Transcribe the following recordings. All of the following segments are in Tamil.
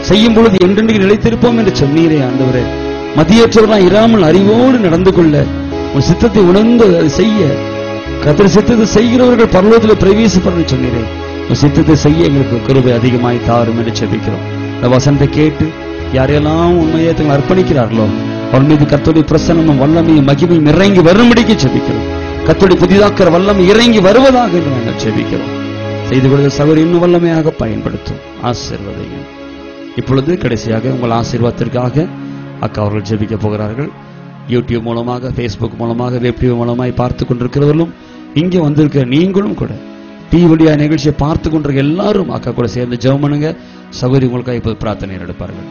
செய்யும் பொழுது என்றென்று நிலைத்திருப்போம் என்று சொன்னீரே ஆண்டவரே மதியற்றவர்களாய் இராமல் அறிவோடு நடந்து கொள்ள உன் சித்தத்தை உணர்ந்து அதை செய்ய கத்தர் சித்தத்தை செய்கிறவர்கள் பரலோகத்தில் பிரவேசிப்பன்னு சொன்னீரே உன் சித்தத்தை செய்ய எங்களுக்கு கிருபை அதிகமாய் தாரும் என்று செபிக்கிறோம் இந்த வசனத்தை கேட்டு யாரெல்லாம் உண்மையை தங்களை அர்ப்பணிக்கிறார்களோ அவர் மீது கத்தோடைய பிரசனமும் வல்லமையும் மகிமையும் இறங்கி வரும்படிக்கு செபிக்கிறோம் கத்தோடைய புதிதாக்கிற வல்லமை இறங்கி வருவதாக என்று நாங்கள் செபிக்கிறோம் செய்து கொடுத்த சகோதரி இன்னும் வல்லமையாக பயன்படுத்தும் ஆசீர்வதையும் இப்பொழுது கடைசியாக உங்கள் ஆசீர்வாதத்திற்காக அக்கா அவர்கள் ஜெபிக்க போகிறார்கள் யூடியூப் மூலமாக ஃபேஸ்புக் மூலமாக வெப்டியூப் மூலமாய் பார்த்து கொண்டிருக்கிறவர்களும் இங்கே வந்திருக்கிற நீங்களும் கூட டிவிடியா நிகழ்ச்சியை பார்த்து கொண்டிருக்க எல்லாரும் அக்கா கூட சேர்ந்து ஜெபம் பண்ணுங்க சகோதரி உங்களுக்காக இப்போது பிரார்த்தனை எடுப்பார்கள்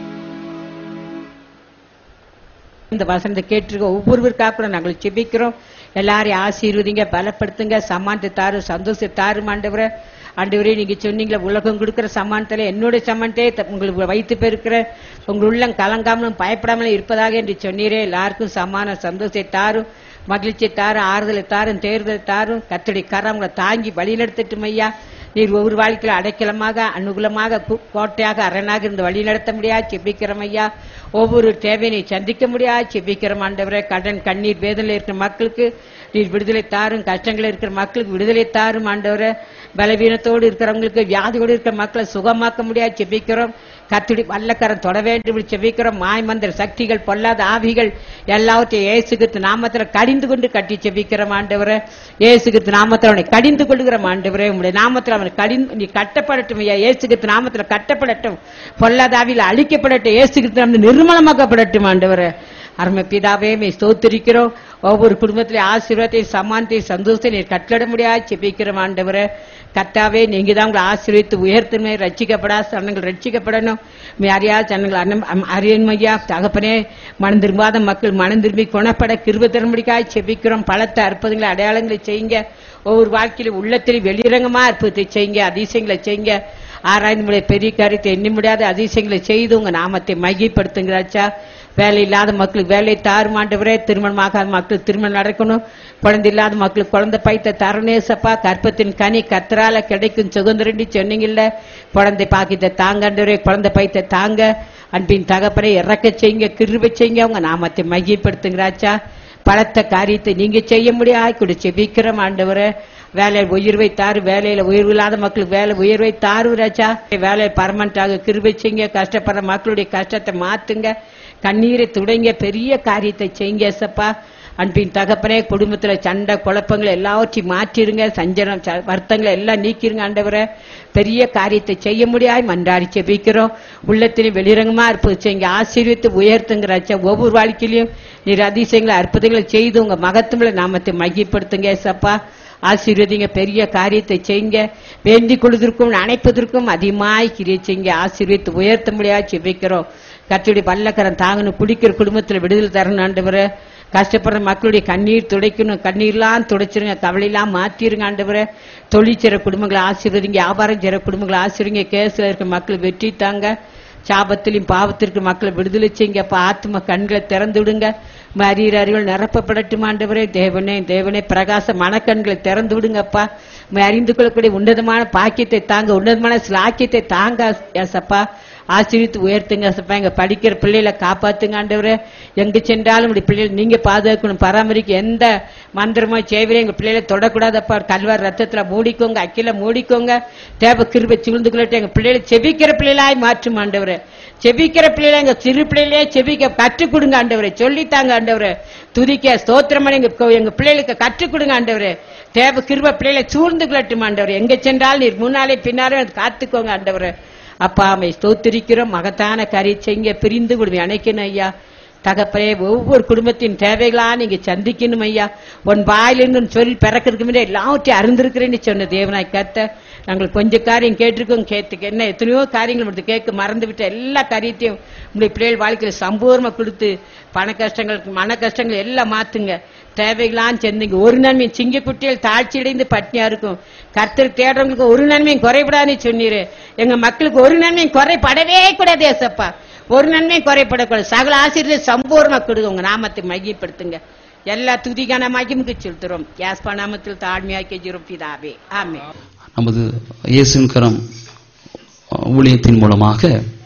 இந்த வசனத்தை கேட்டிருக்க ஒவ்வொருவருக்காக கூட நாங்கள் செபிக்கிறோம் எல்லாரையும் ஆசீர்வதிங்க பலப்படுத்துங்க சமானத்தை தாரு சந்தோஷத்தை தாரும் ஆண்டவரே ஆண்டவரே நீங்க சொன்னீங்களே உலகம் கொடுக்கிற சமானத்துல என்னுடைய சமானத்தை த- உங்களுக்கு வைத்து பெருக்கிற உங்கள் உள்ளம் கலங்காமலும் பயப்படாமலும் இருப்பதாக என்று சொன்னீரே எல்லாருக்கும் சமான சந்தோஷத்தை தாரும் மகிழ்ச்சியை தாரும் ஆறுதலை தாரும் தேர்தலை தாரும் கத்தடி கரங்களை தாங்கி வழிநடத்தட்டும் ஐயா நீர் ஒவ்வொரு வாழ்க்கையில அடைக்கலமாக அனுகூலமாக கு- கோட்டையாக அரணாக இருந்து வழி நடத்த முடியாது செபிக்கிறோம் ஐயா ஒவ்வொரு தேவையை சந்திக்க முடியாது செபிக்கிறோம் ஆண்டவரே கடன் கண்ணீர் வேதனையில் இருக்கிற மக்களுக்கு நீர் விடுதலை தாரும் கஷ்டங்கள் இருக்கிற மக்களுக்கு விடுதலை தாரும் ஆண்டவரே பலவீனத்தோடு இருக்கிறவங்களுக்கு வியாதியோடு இருக்கிற மக்களை சுகமாக்க முடியாது செபிக்கிறோம் கத்துடி வல்லக்கரம் தொட வேண்டும் என்று செபிக்கிறோம் மாய்மந்திர சக்திகள் பொல்லாத ஆவிகள் எல்லாவற்றையும் இயேசுகித்து நாமத்துல கடிந்து கொண்டு கட்டி செபிக்கிறோம் ஆண்டவரே இயேசுகித்து நாமத்துல அவனை கடிந்து கொள்கிறோம் ஆண்டவரே உங்களுடைய நாமத்துல அவனை கடிந்து நீ கட்டப்படட்டும் ஐயா இயேசுகித்து நாமத்துல கட்டப்படட்டும் பொல்லாத ஆவியில் அழிக்கப்படட்டும் இயேசுகித்து நாமத்தில் நிர்மலமாக்கப்படட்டும் ஆண்டவரே அருமை பிதாவே மே ஸ்தோத்திரிக்கிறோம் ஒவ்வொரு குடும்பத்திலே ஆசீர்வாதத்தை சமானத்தை சந்தோஷத்தை நீர் கட்டளட முடியாது செபிக்கிறோம் ஆண்டவரே கர்த்தாவே நீங்க தான் உங்களை ஆசீர்வித்து உயர்த்துமே ரட்சிக்கப்படா சனங்கள் ரட்சிக்கப்படணும் மே அறியா சனங்கள் அறியன்மையா தகப்பனே மனம் திரும்பாத மக்கள் மனம் திரும்பி குணப்பட கிருப தரும்படிக்காய் செபிக்கிறோம் பலத்த அற்புதங்களை அடையாளங்களை செய்யுங்க ஒவ்வொரு வாழ்க்கையிலும் உள்ளத்தில் வெளிரங்கமா அற்புதத்தை செய்யுங்க அதிசயங்களை செய்யுங்க ஆராய்ந்து முடியாத பெரிய காரியத்தை எண்ணி முடியாத அதிசயங்களை செய்து உங்க நாமத்தை மையப்படுத்துங்கிறாச்சா வேலை இல்லாத மக்களுக்கு வேலை தாருமாண்டவரே திருமணமாகாத மக்களுக்கு திருமணம் நடக்கணும் குழந்தை இல்லாத மக்களுக்கு குழந்தை பைத்த தரணேசப்பா கற்பத்தின் கனி கத்தரால கிடைக்கும் சுதந்திரண்டி சொன்னீங்கல்ல குழந்தை பாக்கியத்தை தாங்கன்றவரே குழந்தை பைத்த தாங்க அன்பின் தகப்பனை இறக்க செய்யுங்க கிருபை செய்யுங்க உங்க நாமத்தை மையப்படுத்துங்கிறாச்சா பலத்த காரியத்தை நீங்க செய்ய முடியாது கூட செபிக்கிறோம் ஆண்டவரே வேலையில் உயர்வை தாரு வேலையில உயர்வு இல்லாத மக்களுக்கு வேலை உயர்வை தாரு ராஜா வேலையில் பர்மனண்டாக கிருபை செய்யுங்க கஷ்டப்படுற மக்களுடைய கஷ்டத்தை மாத்துங்க கண்ணீரை துடைங்க பெரிய காரியத்தை செய்யுங்க சப்பா அன்பின் தகப்பனே குடும்பத்துல சண்டை குழப்பங்களை எல்லாவற்றையும் மாற்றிருங்க சஞ்சலம் ச- வருத்தங்களை எல்லாம் நீக்கிருங்க ஆண்டவரே பெரிய காரியத்தை செய்ய முடியாது மன்றாடி செபிக்கிறோம் உள்ளத்திலும் வெளிரங்கமா இருப்பது செய்யுங்க ஆசீர்வித்து உயர்த்துங்கிறாச்சா ஒவ்வொரு வாழ்க்கையிலும் நீர் அதிசயங்களை அற்புதங்களை செய்து உங்க மகத்துவங்களை நாமத்தை மையப்படுத்துங்க சப்பா ஆசீர்வதிங்க பெரிய காரியத்தை செய்யுங்க வேண்டிக் கொள்வதற்கும் அணைப்பதற்கும் அதிகமாய் கிரியை செய்யுங்க ஆசீர்வித்து உயர்த்த முடியாது செபிக்கிறோம் கத்துடைய பல்லக்கரம் தாங்கணும் குடிக்கிற குடும்பத்துல விடுதலை தரணும் ஆண்டவரே கஷ்டப்படுற மக்களுடைய கண்ணீர் துடைக்கணும் கண்ணீர்லாம் துடைச்சிருங்க கவலையெல்லாம் மாத்திருங்க ஆண்டவரே தொழில் செய்ற குடும்பங்களை ஆசீர்வதிங்க வியாபாரம் செய்ற குடும்பங்களை ஆசீர்வதிங்க கேஸ்ல இருக்க மக்கள் வெற்றி தாங்க சாபத்திலும் பாவத்திற்கு மக்களை விடுதலை செய்யுங்க அப்ப ஆத்ம கண்களை திறந்து விடுங்க மறியர் அறிவுகள் நிரப்பப்படட்டும் ஆண்டவரே தேவனே தேவனே பிரகாச மனக்கண்களை திறந்து விடுங்கப்பா உம்மை அறிந்து கொள்ளக்கூடிய உன்னதமான பாக்கியத்தை தாங்க உன்னதமான சிலாக்கியத்தை தாங்க ஏசப்பா ஆசீர்வித்து உயர்த்துங்க ஏசப்பா எங்க படிக்கிற பிள்ளைகளை காப்பாத்துங்க ஆண்டவரே எங்க சென்றாலும் இப்படி பிள்ளைகளை நீங்க பாதுகாக்கணும் பராமரிக்க எந்த மந்திரமோ சேவையும் எங்க பிள்ளைகளை தொடக்கூடாதப்பா கல்வார் ரத்தத்துல மூடிக்கோங்க அக்கில மூடிக்கோங்க தேவ கிருபை சூழ்ந்து கொள்ளட்டும் எங்க பிள்ளைகளை செபிக்கிற பிள்ளைகளாய் மாற்றும் ஆண்டவரே செபிக்கிற பிள்ளைகளை எங்க சிறு பிள்ளைகளே செபிக்க கற்றுக் கொடுங்க ஆண்டவரே சொல்லித்தாங்க ஆண்டவரே துதிக்க ஸ்தோத்திரம் பண்ணி எங்க கோ- எங்க பிள்ளைகளுக்கு கற்றுக் கொடுங்க ஆண்டவரே தேவ கிருப பிள்ளைகளை சூழ்ந்து கொள்ளட்டும் ஆண்டவரே எங்க சென்றால் நீர் முன்னாலே பின்னாலே வந்து காத்துக்கோங்க ஆண்டவரே அப்பா அம்மை ஸ்தோத்திரிக்கிறோம் மகத்தான கரை செய்ய பிரிந்து கொடுமை அணைக்கணும் ஐயா தகப்பனே ஒவ்வொரு குடும்பத்தின் தேவைகளா நீங்க சந்திக்கணும் ஐயா உன் வாயிலிருந்து உன் சொல் பிறக்கிறதுக்கு முன்னாடி எல்லாவற்றையும் அறிந்திருக்கிறேன்னு சொன்ன தேவனாய் கத்த நாங்கள் கொஞ்ச காரியம் கேட்டிருக்கோம் கேட்டுக்கு என்ன எத்தனையோ காரியங்கள் மட்டும் கேட்க மறந்து விட்ட எல்லா காரியத்தையும் உங்களுடைய பிள்ளைகள் வாழ்க்கையில சம்பூர்ணமா கொடுத்து பண கஷ்டங்கள் மன கஷ்டங்கள் எல்லாம் மாத்துங்க தேவைகளாம் செந்தீங்க ஒரு நன்மை சிங்க குட்டிகள் தாழ்ச்சி அடைந்து பட்னியா இருக்கும் கர்த்தர் தேடுறவங்களுக்கு ஒரு நன்மையும் குறைபடாதுன்னு சொன்னீரு எங்க மக்களுக்கு ஒரு நன்மையும் குறைபடவே கூடாது ஏசப்பா ஒரு நன்மையும் குறைபடக்கூடாது சகல ஆசிரியர் சம்பூர்ணமா கொடுங்க உங்க நாமத்தை மையப்படுத்துங்க எல்லா துதிகான மகிமுக்கு செலுத்துறோம் யாஸ்பா நாமத்தில் தாழ்மையாக்கி ஜீரோ பிதாவே ஆமே நமது இயேசுவின் கரம் ஊழியத்தின் மூலமாக